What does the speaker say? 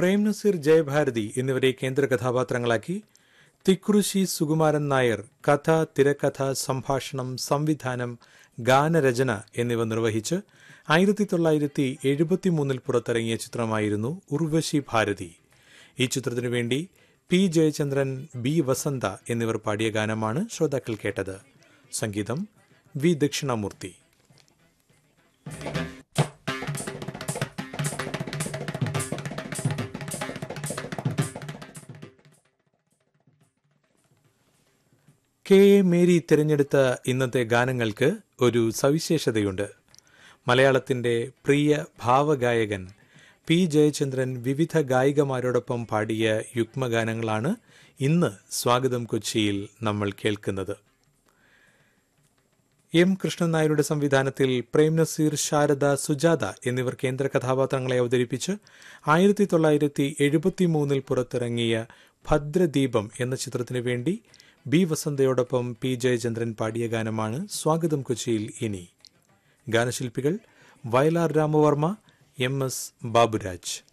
പ്രേം നസീർ ജയഭാരതി എന്നിവരെ കേന്ദ്ര കഥാപാത്രങ്ങളാക്കി തിക്കുറിശി സുകുമാരൻ നായർ കഥ തിരക്കഥ സംഭാഷണം സംവിധാനം ഗാനരചന എന്നിവ നിർവഹിച്ച് ആയിരത്തി തൊള്ളായിരത്തി എഴുപത്തിമൂന്നിൽ പുറത്തിറങ്ങിയ ചിത്രമായിരുന്നു ഉർവശി ഭാരതി ഈ ചിത്രത്തിനു വേണ്ടി പി ജയചന്ദ്രൻ ബി വസന്ത എന്നിവർ പാടിയ ഗാനമാണ് ശ്രോതാക്കൾ കേട്ടത് സംഗീതം V Dakshinamoorthy K A Mary തിരഞ്ഞെടുത്ത ഇന്നത്തെ ഗാനങ്ങൾക്ക് ഒരു സവിശേഷതയുണ്ട് മലയാളത്തിന്റെ പ്രിയ ഭാവഗായകൻ പി ജയചന്ദ്രൻ വിവിധ ഗായികമാരോടൊപ്പം പാടിയ യുഗ്മഗാനങ്ങളാണ് ഇന്ന് സ്വാഗതം കൊച്ചിയിൽ നമ്മൾ കേൾക്കുന്നത് എം കൃഷ്ണൻ നായരുടെ സംവിധാനത്തിൽ പ്രേം നസീർ ശാരദ സുജാത എന്നിവർ കേന്ദ്ര കഥാപാത്രങ്ങളെ അവതരിപ്പിച്ച് ആയിരത്തി തൊള്ളായിരത്തി എഴുപത്തിമൂന്നിൽ പുറത്തിറങ്ങിയ ഭദ്രദീപം എന്ന ചിത്രത്തിനു വേണ്ടി ബി വസന്തയോടൊപ്പം പി ജയചന്ദ്രൻ പാടിയ ഗാനമാണ് സ്വാഗതം കൊച്ചിയിൽ ഇനി ഗാനശില്പികൾ വയലാർ രാമവർമ്മ എം എസ് ബാബുരാജ്